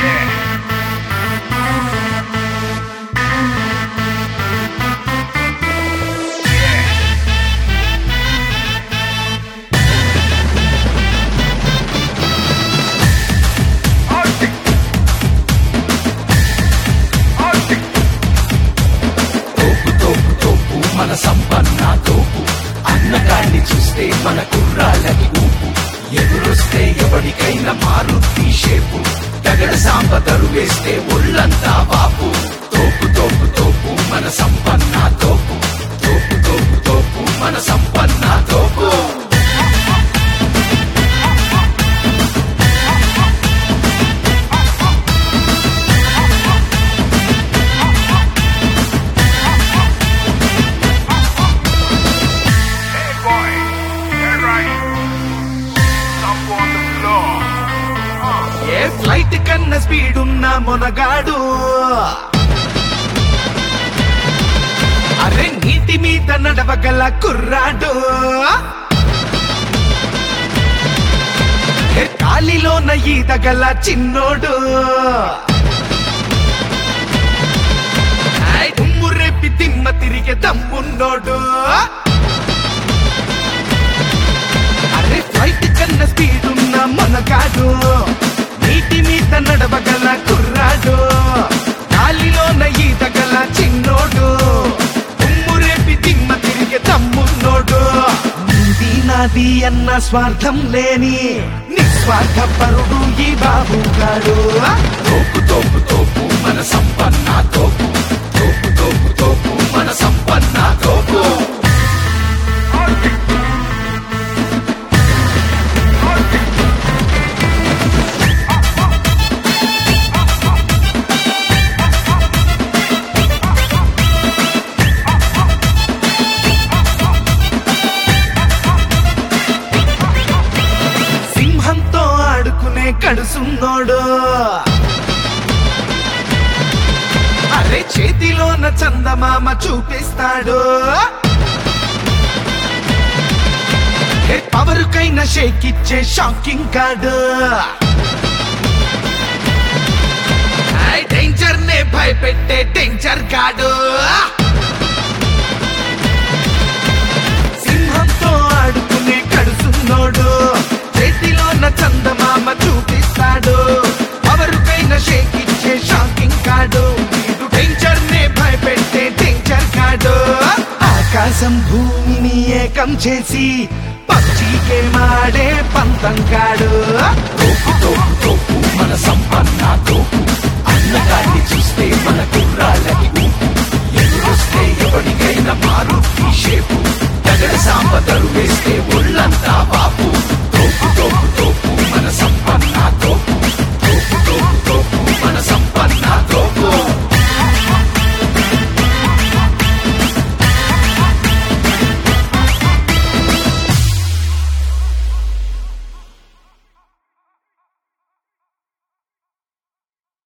తోపు తోపు తోపు మన సంపన్న తోపు అన్నగాన్ని చూస్తే మన కుర్రాళ్ళకి ఊపు ఎదురొస్తే ఎవరికైనా మారుతి షేపు తగడ సాంబ వేస్తే ఒళ్ళంతా వాపు తోపు తోపు తోపు మన సంపన్న తోపు తోపు తోపు తోపు మన సంపన్న తోపు Hey boy, get right. Stop on the floor. ఏ ఫ్లైట్ కన్నా స్పీడ్ ఉన్న మొనగాడు అరే నీటి మీద నడవగల కుర్రాడు ఏ గాలిలోన ఈదగల చిన్నోడు ఆయ్ దుమ్ము రేపి దిమ్మ తిరిగే దమ్మున్నోడు అరే ఫ్లైట్ కన్నా స్పీడ్ ఉన్న మనగాడు నీటి మీద నడవగల కుర్రాడు గాలిలోన ఈదగల చిన్నోడు ఉమ్ము రేపి దిమ్మ తిరిగే తమ్మున్నోడు నీది నాది అన్న స్వార్థం లేని నిస్వార్థ పరుడు ఈ బాబుగాడు తోపు తోపు తోపు మన సంపన్న తోపు తోపు తోపు తోపు మన సంపన్న తోపు సింహంతో ఆడుకునే కడుసున్నోడు అరే చేతిలోన చందమామ చూపిస్తాడు ఏ పవరుకైనా షేక్ ఇచ్చే షాకింగ్ కార్డు డేంజర్ నే భయపెట్టే డేంజర్ గాడు సింహంతో ఆడుకునే కడుసున్నోడు చేతిలోన చందమామ చూపిస్తాడు ఎవరికైనా షేక్ ఇచ్చే షాకింగ్ కాడు వీడు డేంజర్ నే భయపెట్టే డేంజర్ కాడు ఆకాశం భూమిని ఏకం చేసి పబ్జీకే మాడే పంతం కాడు